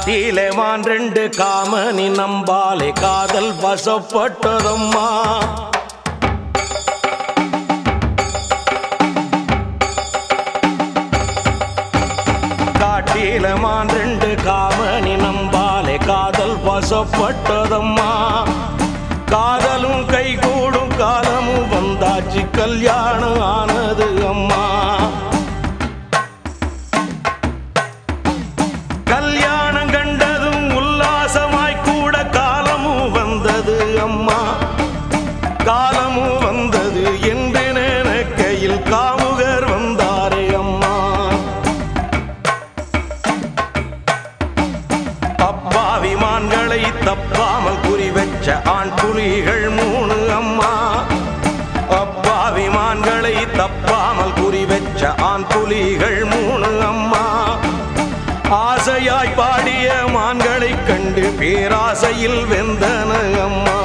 காட்டிலே மான் ரெண்டு காமனி நம்பாலே காதல் வசப்பட்டதம்மா காட்டில மான் ரெண்டு காமனி நம்பாலே காதல் வசப்பட்டதம்மா காதலும் கைகூடும் காலமும் வந்தாச்சு கல்யாணம் ஆனது அம்மா கல்யாணம் கண்டதும் உல்லாசமாய் கூட காலமும் வந்தது அம்மா காலமும் வந்தது என்று நினைக்கையில் காமுகர் வந்தாரே அம்மா அப்பா விமான்களை தப்பாமல் குறி வச்ச ஆண் புலிகள் மூணு அம்மா அப்பா விமான்களை தப்பாமல் குறி வச்ச ஆண் புலிகள் மூணு அம்மா ஆசையாய் பாடிய மான்களைக் கண்டு பேராசையில் வெந்தன அம்மா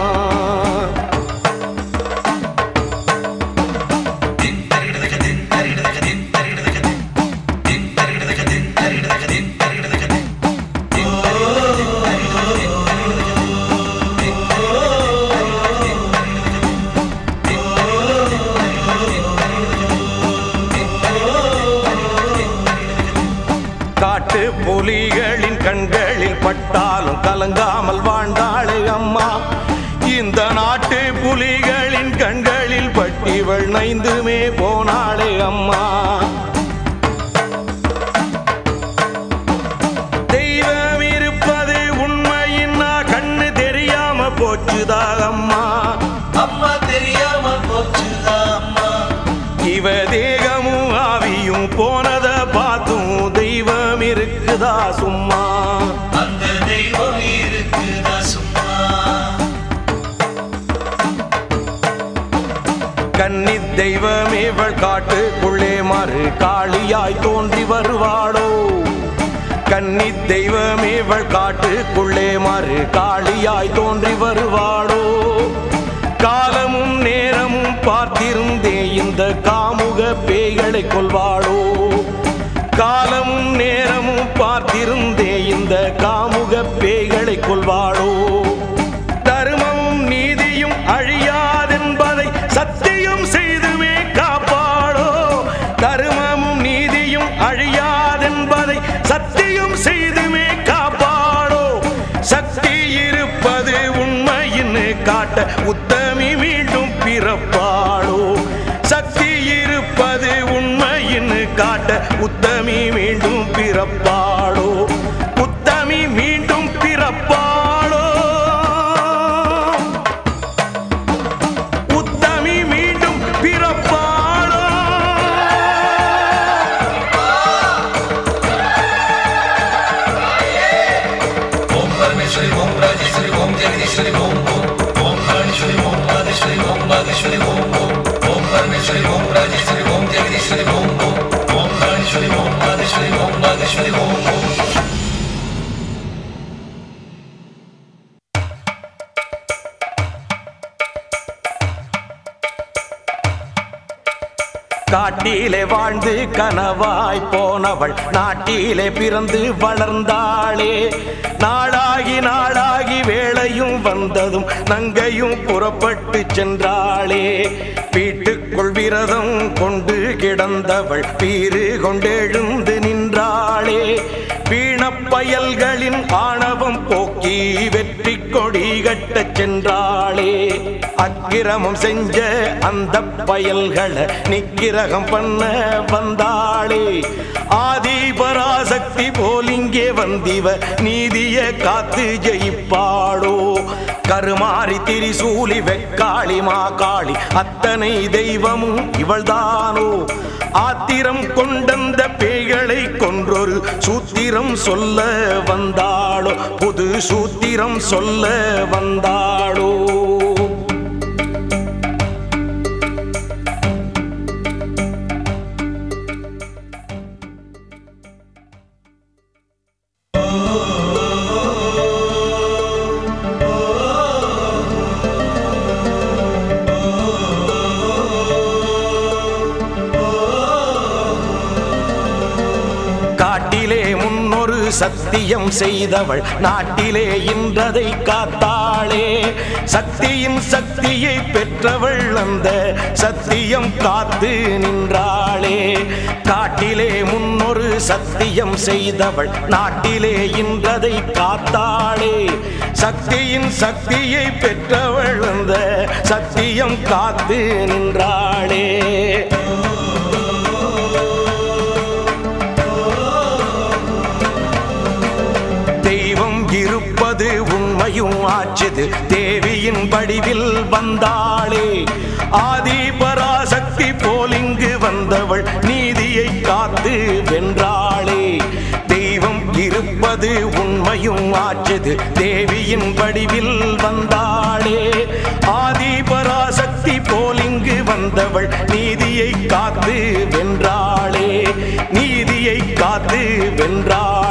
காட்டு புலிகளின் கண்களில் பட்டாலும் கலங்காமல் வாழ்ந்தாளே அம்மா இந்த நாட்டு புலிகளின் கண்களில் பட்டிவள் நைந்துமே போனாளே அம்மா தெய்வம் இருப்பது உண்மையின்னா கண்ணு தெரியாம போச்சுதா அம்மா அம்மா தெரியாம போச்சுதா அம்மா இவ தேகமும் ஆவியும் போனத பார்த்தும் தெய்வம் இருக்குதா சும்மா அந்த தெய்வம் இருக்குதா சும்மா கன்னி தெய்வமே இவள் காட்டுக்குள்ளே மறு காளியாய் தோன்றி வருவாளோ கன்னி தெய்வமே இவள் காட்டுக்குள்ளே மறு காளியாய் தோன்றி வருவாளோ காலமும் நேரமும் பார்த்திருந்தே இந்த காமுக பேய்களை கொள்வாளோ காலமும் நேரமும் பார்த்திருந்தே இந்த காமுக பேய்களை கொள்வாளோ தர்மமும் நீதியும் அழியாதென்பதை சத்தியம் செய்துமே காப்பாளோ தர்மமும் நீதியும் அழியாதென்பதை சத்தியம் செய்துமே காப்பாளோ சக்தி இருப்பது உண்மையின்னு காட்ட உத்தமி மீண்டும் பிறப்பாளோ சக்தி இருப்பது உண்மையின்னு காட்ட உத்தமி மீண்டும் பிறப்பாளோ உத்தமி மீண்டும் பிறப்பாளோ உத்தமி மீண்டும் பிறப்பாளோ ஓம் பரமேஸ்வரி ஓம் ராஜேஸ்வரி ஓம் ஜெகதீஸ்வரி ஓம் ஓம் ஓம் காளீஸ்வரி ஓம் மாதேஸ்வரி ஓம் பாகேஸ்வரி ஓம் ஓம் ஓம் பரமேஸ்வரி ஓம் ராஜேஸ்வரி ஓம் ஜெகதீஸ்வரி ஓம் ஓம் ஓம் காளீஸ்வரி ஓம் மாதேஸ்வரி ஓம் பாகேஸ்வரி ஓம் ஓம் காட்டிலே வாழ்ந்து கனவாய் போனவள் நாட்டிலே பிறந்து வளர்ந்தாளே நாளாகி நாளாகி வேளையும் வந்ததும் நங்கையும் புறப்பட்டு சென்றாளே வீட்டுக்குள் விரதம் கொண்டு கிடந்தவள் பீறு கொண்டெழுந்து நின்றாளே வீணப்பயல்களின் ஆணவம் போக்கி வெற்றி கொடி கட்டச் சென்றாளே அக்கிரமம் செஞ்ச அந்த பயல்களை நிக்கிரகம் பண்ண வந்தாளே ஆதி பராசக்தி போல் இங்கே வந்திவ நீதிய காத்து ஜெயிப்பாளோ கருமாறி திரிசூலி வெக்காளி மாகாளி அத்தனை தெய்வமும் இவள்தானோ ஆத்திரம் கொண்டந்த பேய்களை கொன்றொரு சூத்திரம் சொல்ல வந்தாளோ புது சூத்திரம் சொல்ல வந்தாளோ காட்டிலே முன்னொரு சத்தியம் செய்தவள் நாட்டிலே இன்றதை காத்தாளே சக்தியின் சக்தியை பெற்றவள் அந்த சத்தியம் காத்து நின்றாளே காட்டிலே முன்னொரு சத்தியம் செய்தவள் நாட்டிலே இன்றதை காத்தாளே சக்தியின் சக்தியை பெற்றவள் அந்த சத்தியம் காத்து நின்றாளே தெய்வம் இருப்பது உண்மையும் ஆச்சுது தேவியின் வடிவில் வந்தாளே ஆதி பராசக்தி போல் இங்கு வந்தவள் நீதியை காத்து வென்றாளே தெய்வம் இருப்பது உண்மையும் ஆச்சுது தேவியின் வடிவில் வந்தாளே ஆதி பராசக்தி போல் இங்கு வந்தவள் நீதியை காத்து வென்றாளே நீதியை காத்து வென்றாளே